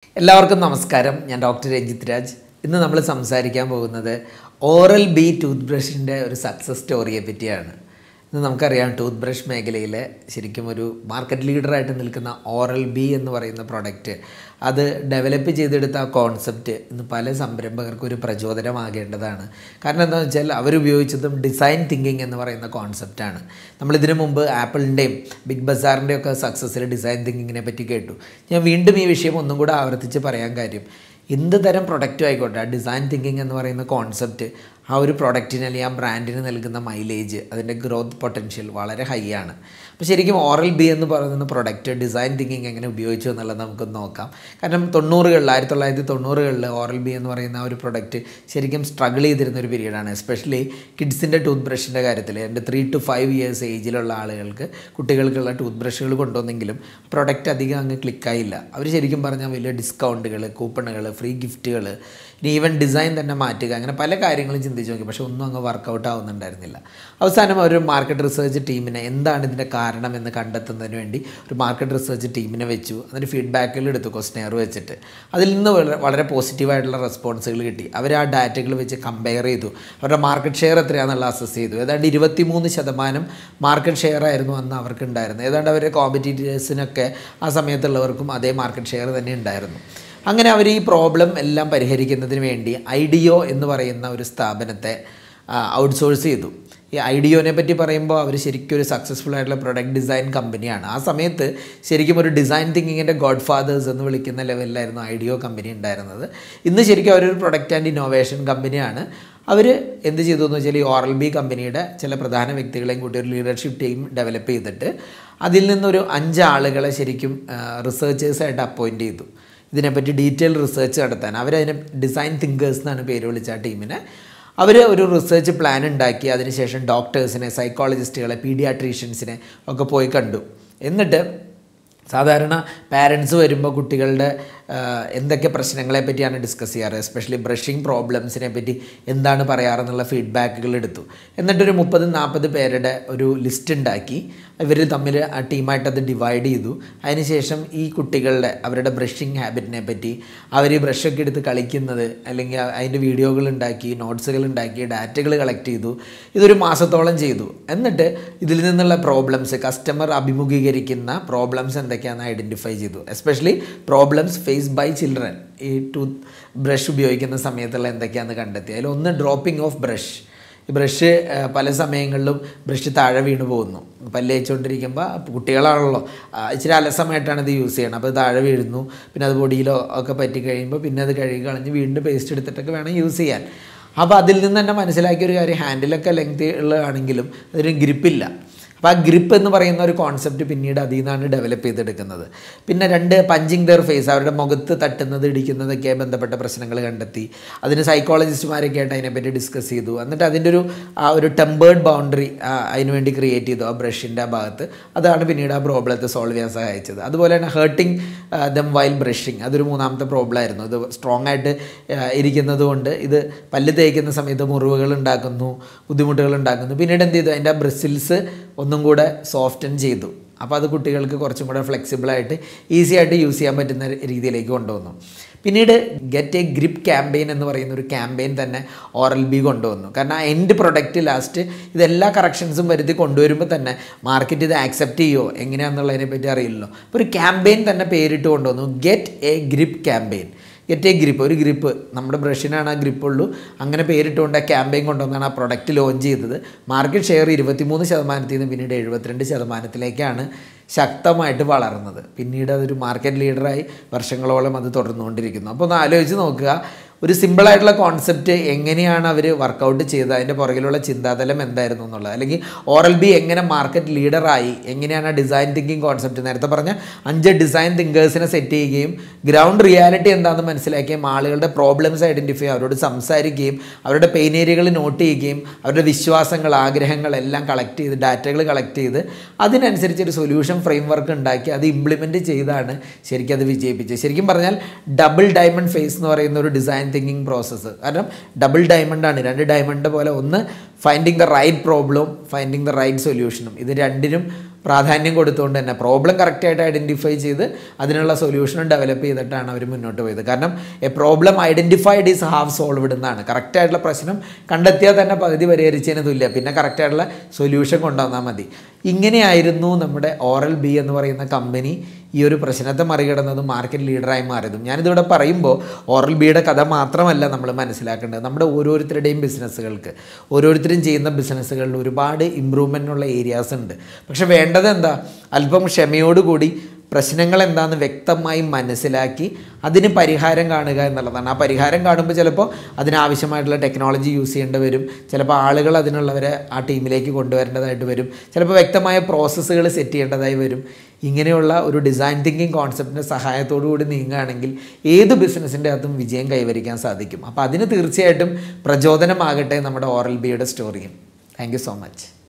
എല്ലാവർക്കും നമസ്കാരം ഞാൻ ഡോക്ടർ രഞ്ജിത് രാജ് ഇന്ന് നമ്മൾ സംസാരിക്കാൻ പോകുന്നത് ഓറൽ ബി ടൂത്ത് ബ്രഷിൻ്റെ ഒരു സക്സസ് സ്റ്റോറിയെ പറ്റിയാണ് ഇന്ന് നമുക്കറിയാം ടൂത്ത് ബ്രഷ് മേഖലയിൽ ശരിക്കും ഒരു മാർക്കറ്റ് ലീഡറായിട്ട് നിൽക്കുന്ന ഓറൽ ബി എന്ന് പറയുന്ന പ്രൊഡക്റ്റ് അത് ഡെവലപ്പ് ചെയ്തെടുത്ത ആ കോൺസെപ്റ്റ് ഇന്ന് പല സംരംഭകർക്കും ഒരു പ്രചോദനമാകേണ്ടതാണ് കാരണം എന്താണെന്ന് വെച്ചാൽ അവരുപയോഗിച്ചതും ഡിസൈൻ തിങ്കിങ് എന്ന് പറയുന്ന കോൺസെപ്റ്റാണ് നമ്മളിതിനു മുമ്പ് ആപ്പിളിൻ്റെയും ബിഗ് ബസാറിൻ്റെയും ഒക്കെ സക്സസ്സിൽ ഡിസൈൻ തിങ്കിങ്ങിനെ പറ്റി കേട്ടു ഞാൻ വീണ്ടും ഈ വിഷയം ഒന്നും കൂടെ ആവർത്തിച്ച് പറയാൻ കാര്യം എന്ത് തരം പ്രൊഡക്റ്റും ആയിക്കോട്ടെ ആ ഡിസൈൻ തിങ്കിങ് എന്ന് പറയുന്ന കോൺസെപ്റ്റ് ആ ഒരു പ്രൊഡക്റ്റിന് അല്ലെങ്കിൽ ആ ബ്രാൻഡിന് നൽകുന്ന മൈലേജ് അതിൻ്റെ ഗ്രോത്ത് പൊട്ടൻഷ്യൽ വളരെ ഹൈ ആണ് അപ്പോൾ ശരിക്കും ഓറൽ ബി എന്ന് പറയുന്ന പ്രൊഡക്റ്റ് ഡിസൈൻ തിങ്കിങ് എങ്ങനെ ഉപയോഗിച്ചു എന്നുള്ളത് നമുക്കൊന്ന് നോക്കാം കാരണം തൊണ്ണൂറുകളിൽ ആയിരത്തി തൊള്ളായിരത്തി തൊണ്ണൂറുകളിൽ ഓറൽ ബി എന്ന് പറയുന്ന ആ ഒരു പ്രൊഡക്റ്റ് ശരിക്കും സ്ട്രഗിൾ ചെയ്തിരുന്ന ഒരു പീരീഡാണ് എസ്പെഷ്യലി കിഡ്സിൻ്റെ ടൂത്ത് ബ്രഷിൻ്റെ കാര്യത്തിൽ എൻ്റെ ത്രീ ടു ഫൈവ് ഇയേഴ്സ് ഏജിലുള്ള ആളുകൾക്ക് കുട്ടികൾക്കുള്ള ടൂത്ത് ബ്രഷുകൾ കൊണ്ടുവന്നെങ്കിലും പ്രൊഡക്റ്റ് അധികം അങ്ങ് ക്ലിക്കായില്ല അവർ ശരിക്കും പറഞ്ഞാൽ വലിയ ഡിസ്കൗണ്ടുകൾ കൂപ്പണുകൾ ഫ്രീ ഗിഫ്റ്റുകൾ ഇനി ഈവൻ ഡിസൈൻ തന്നെ മാറ്റുക അങ്ങനെ പല കാര്യങ്ങളും ചിന്തിച്ച് നോക്കി പക്ഷേ ഒന്നും അങ്ങ് വർക്കൗട്ട് ആവുന്നുണ്ടായിരുന്നില്ല അവസാനം ഒരു മാർക്കറ്റ് റിസർച്ച് ടീമിനെ എന്താണ് ഇതിൻ്റെ കാരണം എന്ന് കണ്ടെത്തുന്നതിന് വേണ്ടി ഒരു മാർക്കറ്റ് റിസർച്ച് ടീമിനെ വെച്ചു അതിന് ഫീഡ്ബാക്കുകൾ എടുത്തു ക്വസ്റ്റനെയർ വെച്ചിട്ട് അതിൽ നിന്ന് വളരെ വളരെ പോസിറ്റീവായിട്ടുള്ള റെസ്പോൺസുകൾ കിട്ടി അവർ ആ ഡാറ്റകൾ വെച്ച് കമ്പയർ ചെയ്തു അവരുടെ മാർക്കറ്റ് ഷെയർ എത്രയാണെന്നുള്ള അസസ് ചെയ്തു ഏതാണ്ട് ഇരുപത്തിമൂന്ന് ശതമാനം മാർക്കറ്റ് ഷെയർ ആയിരുന്നു അന്ന് അവർക്ക് ഉണ്ടായിരുന്നത് ഏതാണ്ട് അവരുടെ കോമ്പറ്റീറ്റേഴ്സിനൊക്കെ ആ സമയത്തുള്ളവർക്കും അതേ മാർക്കറ്റ് ഷെയർ തന്നെ ഉണ്ടായിരുന്നു അങ്ങനെ അവർ ഈ പ്രോബ്ലം എല്ലാം പരിഹരിക്കുന്നതിന് വേണ്ടി ഐഡിയോ എന്ന് പറയുന്ന ഒരു സ്ഥാപനത്തെ ഔട്ട്സോഴ്സ് ചെയ്തു ഈ ഐഡിയോനെ പറ്റി പറയുമ്പോൾ അവർ ശരിക്കും ഒരു സക്സസ്ഫുൾ ആയിട്ടുള്ള പ്രൊഡക്റ്റ് ഡിസൈൻ കമ്പനിയാണ് ആ സമയത്ത് ശരിക്കും ഒരു ഡിസൈൻ തിങ്കിങ്ങിൻ്റെ ഗോഡ് ഫാദേഴ്സ് എന്ന് വിളിക്കുന്ന ലെവലിലായിരുന്നു ഐഡിയോ കമ്പനി ഉണ്ടായിരുന്നത് ഇന്ന് ശരിക്കും അവരൊരു പ്രൊഡക്റ്റ് ആൻഡ് ഇന്നോവേഷൻ കമ്പനിയാണ് അവർ എന്ത് ചെയ്തു എന്ന് വെച്ചാൽ ഈ ഓറൽ ബി കമ്പനിയുടെ ചില പ്രധാന വ്യക്തികളെയും കൂട്ടി ഒരു ലീഡർഷിപ്പ് ടീം ഡെവലപ്പ് ചെയ്തിട്ട് അതിൽ നിന്നൊരു അഞ്ച് ആളുകളെ ശരിക്കും റിസർച്ചേഴ്സായിട്ട് അപ്പോയിൻറ്റ് ചെയ്തു ഇതിനെപ്പറ്റി ഡീറ്റെയിൽ റിസർച്ച് നടത്താൻ അവരതിനെ ഡിസൈൻ തിങ്കേഴ്സ് എന്നാണ് പേര് വിളിച്ച ആ ടീമിനെ അവർ ഒരു റിസർച്ച് പ്ലാൻ ഉണ്ടാക്കി അതിനുശേഷം ഡോക്ടേഴ്സിനെ സൈക്കോളജിസ്റ്റുകളെ പീഡിയാട്രീഷ്യൻസിനെ ഒക്കെ പോയി കണ്ടു എന്നിട്ട് സാധാരണ പാരൻസ് വരുമ്പോൾ കുട്ടികളുടെ എന്തൊക്കെ പ്രശ്നങ്ങളെ പറ്റിയാണ് ഡിസ്കസ് ചെയ്യാറ് എസ്പെഷ്യലി ബ്രഷിംഗ് പ്രോബ്ലംസിനെ പറ്റി എന്താണ് പറയാറെന്നുള്ള ഫീഡ്ബാക്കുകൾ എടുത്തു എന്നിട്ടൊരു മുപ്പത് നാൽപ്പത് പേരുടെ ഒരു ലിസ്റ്റ് ഉണ്ടാക്കി ഇവർ തമ്മിൽ ആ ടീമായിട്ട് അത് ഡിവൈഡ് ചെയ്തു അതിനുശേഷം ഈ കുട്ടികളുടെ അവരുടെ ബ്രഷിംഗ് ഹാബിറ്റിനെ പറ്റി അവർ ഈ ബ്രഷൊക്കെ എടുത്ത് കളിക്കുന്നത് അല്ലെങ്കിൽ അതിൻ്റെ വീഡിയോകൾ ഉണ്ടാക്കി നോട്ട്സുകൾ ഉണ്ടാക്കി ഡാറ്റകൾ കളക്ട് ചെയ്തു ഇതൊരു മാസത്തോളം ചെയ്തു എന്നിട്ട് ഇതിൽ നിന്നുള്ള പ്രോബ്ലംസ് കസ്റ്റമർ അഭിമുഖീകരിക്കുന്ന പ്രോബ്ലംസ് എന്തൊക്കെയാണെന്ന് ഐഡൻറ്റിഫൈ ചെയ്തു especially problems face by children ഈ ടൂത്ത് ബ്രഷ് ഉപയോഗിക്കുന്ന സമയത്തുള്ള എന്തൊക്കെയാണെന്ന് കണ്ടെത്തി അതിൽ ഒന്ന് ഡ്രോപ്പിംഗ് ഓഫ് ബ്രഷ് ഈ ബ്രഷ് പല സമയങ്ങളിലും ബ്രഷ് താഴെ വീണ് പോകുന്നു പല്ല് തേച്ചുകൊണ്ടിരിക്കുമ്പോൾ കുട്ടികളാണല്ലോ ഇച്ചിരി അലസമായിട്ടാണ് ഇത് യൂസ് ചെയ്യണം അപ്പോൾ താഴെ വീഴുന്നു പിന്നെ അത് പൊടിയിലോ ഒക്കെ പറ്റി കഴിയുമ്പോൾ പിന്നെ അത് കഴുകി കളഞ്ഞ് വീണ്ടും പേസ്റ്റ് എടുത്തിട്ടൊക്കെ വേണം യൂസ് ചെയ്യാൻ അപ്പോൾ അതിൽ നിന്ന് തന്നെ മനസ്സിലാക്കിയ ഒരു കാര്യം ഹാൻഡിലൊക്കെ ലെങ്ത് ഉള്ളതാണെങ്കിലും അതിന് ഗ്രിപ്പില്ല അപ്പോൾ ആ ഗ്രിപ്പ് എന്ന് പറയുന്ന ഒരു കോൺസെപ്റ്റ് പിന്നീട് അതിൽ നിന്നാണ് ഡെവലപ്പ് ചെയ്തെടുക്കുന്നത് പിന്നെ രണ്ട് പഞ്ചിങ് ദർ ഫേസ് അവരുടെ മുഖത്ത് തട്ടുന്നത് ഇടിക്കുന്നതൊക്കെ ബന്ധപ്പെട്ട പ്രശ്നങ്ങൾ കണ്ടെത്തി അതിന് സൈക്കോളജിസ്റ്റുമാരൊക്കെ ആയിട്ട് അതിനെപ്പറ്റി ഡിസ്കസ് ചെയ്തു എന്നിട്ട് അതിൻ്റെ ഒരു ആ ഒരു ടെമ്പേർഡ് ബൗണ്ടറി അതിന് വേണ്ടി ക്രിയേറ്റ് ചെയ്തു ആ ബ്രഷിൻ്റെ ആ ഭാഗത്ത് അതാണ് പിന്നീട് ആ പ്രോബ്ലത്തെ സോൾവ് ചെയ്യാൻ സഹായിച്ചത് അതുപോലെ തന്നെ ഹേർട്ടിങ് ദം വൈൽ ബ്രഷിങ് അതൊരു മൂന്നാമത്തെ പ്രോബ്ലം ആയിരുന്നു ഇത് സ്ട്രോങ് ആയിട്ട് ഇരിക്കുന്നത് കൊണ്ട് ഇത് പല്ല് തേക്കുന്ന സമയത്ത് മുറിവുകൾ ഉണ്ടാക്കുന്നു ബുദ്ധിമുട്ടുകൾ ഉണ്ടാക്കുന്നു പിന്നീട് എന്ത് ചെയ്തു അതിൻ്റെ ആ ബ്രിസിൽസ് ഒന്നും കൂടെ സോഫ്റ്റൻ ചെയ്തു അപ്പോൾ അത് കുട്ടികൾക്ക് കുറച്ചും കൂടെ ഫ്ലെക്സിബിളായിട്ട് ഈസി ആയിട്ട് യൂസ് ചെയ്യാൻ പറ്റുന്ന രീതിയിലേക്ക് കൊണ്ടുവന്നു പിന്നീട് ഗെറ്റ് എ ഗ്രിപ്പ് ക്യാമ്പയിൻ എന്ന് പറയുന്ന ഒരു ക്യാമ്പയിൻ തന്നെ ഓറൽ ബി കൊണ്ടുവന്നു കാരണം ആ എൻഡ് പ്രൊഡക്റ്റ് ലാസ്റ്റ് ഇതെല്ലാ കറക്ഷൻസും വരുത്തി കൊണ്ടുവരുമ്പോൾ തന്നെ മാർക്കറ്റ് ഇത് ആക്സെപ്റ്റ് ചെയ്യുമോ എങ്ങനെയാണെന്നുള്ളതിനെ പറ്റി അറിയില്ലല്ലോ അപ്പോൾ ഒരു ക്യാമ്പയിൻ തന്നെ പേരിട്ട് കൊണ്ടുവന്നു get a grip campaign get a grip ഒരു ഗ്രിപ്പ് നമ്മുടെ ബ്രഷിനാണ് ആ ഗ്രിപ്പുള്ളൂ അങ്ങനെ പേരിട്ടുകൊണ്ട് ആ ക്യാമ്പയിൻ കൊണ്ടുവന്നാണ് ആ പ്രൊഡക്റ്റ് ലോഞ്ച് ചെയ്തത് മാർക്കറ്റ് ഷെയർ ഇരുപത്തിമൂന്ന് ശതമാനത്തിൽ നിന്ന് പിന്നീട് എഴുപത്തിരണ്ട് ശതമാനത്തിലേക്കാണ് ശക്തമായിട്ട് വളർന്നത് പിന്നീട് അതൊരു മാർക്കറ്റ് ലീഡറായി വർഷങ്ങളോളം അത് തുടർന്നുകൊണ്ടിരിക്കുന്നു അപ്പോൾ ഒന്ന് ആലോചിച്ച് നോക്കുക ഒരു സിമ്പിളായിട്ടുള്ള കോൺസെപ്റ്റ് എങ്ങനെയാണ് അവർ വർക്കൗട്ട് ചെയ്തത് അതിൻ്റെ പുറകിലുള്ള ചിന്താതലം എന്തായിരുന്നു എന്നുള്ളത് അല്ലെങ്കിൽ ഓറൽ ബി എങ്ങനെ മാർക്കറ്റ് ലീഡറായി എങ്ങനെയാണ് ആ ഡിസൈൻ തിങ്കിങ് കോൺസെപ്റ്റ് നേരത്തെ പറഞ്ഞ അഞ്ച് ഡിസൈൻ തിങ്കേഴ്സിനെ സെറ്റ് ചെയ്യുകയും ഗ്രൗണ്ട് റിയാലിറ്റി എന്താണെന്ന് മനസ്സിലാക്കുകയും ആളുകളുടെ പ്രോബ്ലംസ് ഐഡൻറ്റിഫൈ അവരോട് സംസാരിക്കുകയും അവരുടെ പെയിൻ ഏരിയകൾ നോട്ട് ചെയ്യുകയും അവരുടെ വിശ്വാസങ്ങൾ ആഗ്രഹങ്ങൾ എല്ലാം കളക്ട് ചെയ്ത് ഡാറ്റകൾ കളക്ട് ചെയ്ത് അതിനനുസരിച്ച് ഒരു സൊല്യൂഷൻ ഫ്രെയിം വർക്ക് ഉണ്ടാക്കി അത് ഇംപ്ലിമെൻറ്റ് ചെയ്താണ് ശരിക്കും അത് വിജയിപ്പിച്ചത് ശരിക്കും പറഞ്ഞാൽ ഡബിൾ ഡയമണ്ട് ഫേസ് എന്ന് പറയുന്ന ഒരു ഡിസൈൻ തിങ്കിങ് പ്രോസസ്സ് കാരണം ഡബിൾ ഡയമണ്ട് ആണ് രണ്ട് ഡയമണ്ട് പോലെ ഒന്ന് finding the right problem finding the right സൊല്യൂഷനും ഇത് രണ്ടിനും പ്രാധാന്യം കൊടുത്തുകൊണ്ട് തന്നെ പ്രോബ്ലം കറക്റ്റായിട്ട് ഐഡൻറ്റിഫൈ ചെയ്ത് അതിനുള്ള സൊല്യൂഷനും ഡെവലപ്പ് ചെയ്തിട്ടാണ് അവർ മുന്നോട്ട് പോയത് കാരണം a problem identified is have solved എന്നാണ് കറക്റ്റായിട്ടുള്ള പ്രശ്നം കണ്ടെത്തിയാൽ തന്നെ പകുതി പരിഹരിച്ചതിന് തുല്യ പിന്നെ കറക്റ്റായിട്ടുള്ള സൊല്യൂഷൻ കൊണ്ടുവന്നാൽ മതി ഇങ്ങനെയായിരുന്നു നമ്മുടെ ഓറൽ ബി എന്ന് പറയുന്ന കമ്പനി ഈ ഒരു പ്രശ്നത്തെ മറികടന്നതും മാർക്കറ്റ് ലീഡറായി മാറിയതും ഞാനിതിവിടെ പറയുമ്പോൾ ഓറൽ ബിയുടെ കഥ മാത്രമല്ല നമ്മൾ മനസ്സിലാക്കേണ്ടത് നമ്മുടെ ഓരോരുത്തരുടെയും ബിസിനസ്സുകൾക്ക് ഓരോരുത്തരും ചെയ്യുന്ന ബിസിനസ്സുകളിൽ ഒരുപാട് ഇമ്പ്രൂവ്മെൻറ്റിനുള്ള ഏരിയാസ് ഉണ്ട് പക്ഷെ വേണ്ടത് എന്താ അല്പം ക്ഷമയോടുകൂടി പ്രശ്നങ്ങൾ എന്താണെന്ന് വ്യക്തമായി മനസ്സിലാക്കി അതിന് പരിഹാരം കാണുക എന്നുള്ളതാണ് ആ പരിഹാരം കാണുമ്പോൾ ചിലപ്പോൾ അതിനാവശ്യമായിട്ടുള്ള ടെക്നോളജി യൂസ് ചെയ്യേണ്ടി വരും ചിലപ്പോൾ ആളുകൾ അതിനുള്ളവരെ ആ ടീമിലേക്ക് കൊണ്ടുവരേണ്ടതായിട്ട് വരും ചിലപ്പോൾ വ്യക്തമായ പ്രോസസ്സുകൾ സെറ്റ് ചെയ്യേണ്ടതായി വരും ഇങ്ങനെയുള്ള ഒരു ഡിസൈൻ തിങ്കിങ് കോൺസെപ്റ്റിൻ്റെ സഹായത്തോടു കൂടി നീങ്ങുകയാണെങ്കിൽ ഏത് ബിസിനസ്സിൻ്റെ അകത്തും വിജയം കൈവരിക്കാൻ സാധിക്കും അപ്പോൾ അതിന് തീർച്ചയായിട്ടും പ്രചോദനമാകട്ടെ നമ്മുടെ ഓറൽ ബിയുടെ സ്റ്റോറിയും താങ്ക് യു സോ മച്ച്